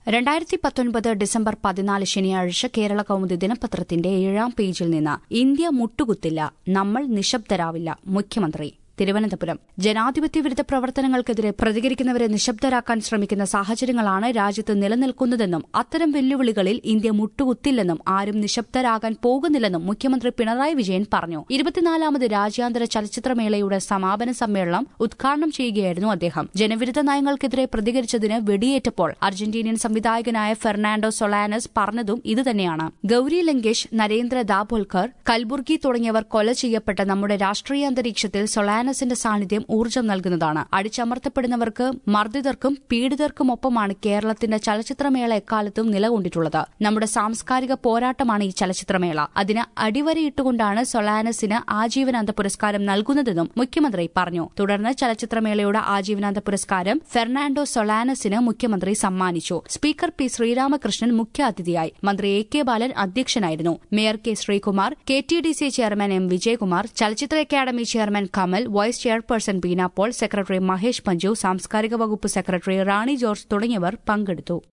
രണ്ടായിരത്തി പത്തൊൻപത് ഡിസംബർ പതിനാല് ശനിയാഴ്ച കേരള കൗമുദി ദിനപത്രത്തിന്റെ ഏഴാം പേജിൽ നിന്ന് ഇന്ത്യ മുട്ടുകുത്തില്ല നമ്മൾ നിശബ്ദരാവില്ല മുഖ്യമന്ത്രി തിരുവനന്തപുരം ജനാധിപത്യ വിരുദ്ധ പ്രവർത്തനങ്ങൾക്കെതിരെ പ്രതികരിക്കുന്നവരെ നിശബ്ദരാക്കാൻ ശ്രമിക്കുന്ന സാഹചര്യങ്ങളാണ് രാജ്യത്ത് നിലനിൽക്കുന്നതെന്നും അത്തരം വെല്ലുവിളികളിൽ ഇന്ത്യ മുട്ടുകുത്തില്ലെന്നും ആരും നിശബ്ദരാകാൻ പോകുന്നില്ലെന്നും മുഖ്യമന്ത്രി പിണറായി വിജയൻ പറഞ്ഞു ഇരുപത്തിനാലാമത് രാജ്യാന്തര ചലച്ചിത്രമേളയുടെ സമാപന സമ്മേളനം ഉദ്ഘാടനം ചെയ്യുകയായിരുന്നു അദ്ദേഹം ജനവിരുദ്ധ നയങ്ങൾക്കെതിരെ പ്രതികരിച്ചതിന് വെടിയേറ്റപ്പോൾ അർജന്റീനിയൻ സംവിധായകനായ ഫെർണാണ്ടോ സൊളാനസ് പറഞ്ഞതും ഇതുതന്നെയാണ് ഗൌരി ലങ്കേഷ് നരേന്ദ്ര ദാഭോൽക്കർ കൽബുർഗി തുടങ്ങിയവർ കൊല ചെയ്യപ്പെട്ട നമ്മുടെ രാഷ്ട്രീയ അന്തരീക്ഷത്തിൽ സൊളാന സൊളാനസിന്റെ സാന്നിധ്യം ഊർജ്ജം നൽകുന്നതാണ് അടിച്ചമർത്തപ്പെടുന്നവർക്ക് മർദ്ദിതർക്കും പീഡിതർക്കുമൊപ്പമാണ് കേരളത്തിന്റെ ചലച്ചിത്രമേള എക്കാലത്തും നിലകൊണ്ടിട്ടുള്ളത് നമ്മുടെ സാംസ്കാരിക പോരാട്ടമാണ് ഈ ചലച്ചിത്രമേള അതിന് അടിവരയിട്ടുകൊണ്ടാണ് സൊളാനസിന് ആജീവനാന്ത പുരസ്കാരം നൽകുന്നതെന്നും മുഖ്യമന്ത്രി പറഞ്ഞു തുടർന്ന് ചലച്ചിത്രമേളയുടെ ആജീവനാന്ത പുരസ്കാരം ഫെർണാണ്ടോ സൊളാനസിന് മുഖ്യമന്ത്രി സമ്മാനിച്ചു സ്പീക്കർ പി ശ്രീരാമകൃഷ്ണൻ മുഖ്യാതിഥിയായി മന്ത്രി എ കെ ബാലൻ അധ്യക്ഷനായിരുന്നു mayor K Sreekumar K T D C chairman M Vijayakumar ചലച്ചിത്ര academy chairman Kamal vice chairperson Beena Paul secretary Mahesh Panchu സാംസ്കാരിക വകുപ്പ് സെക്രട്ടറി റാണി ജോർജ് തുടങ്ങിയവർ പങ്കെടുത്തു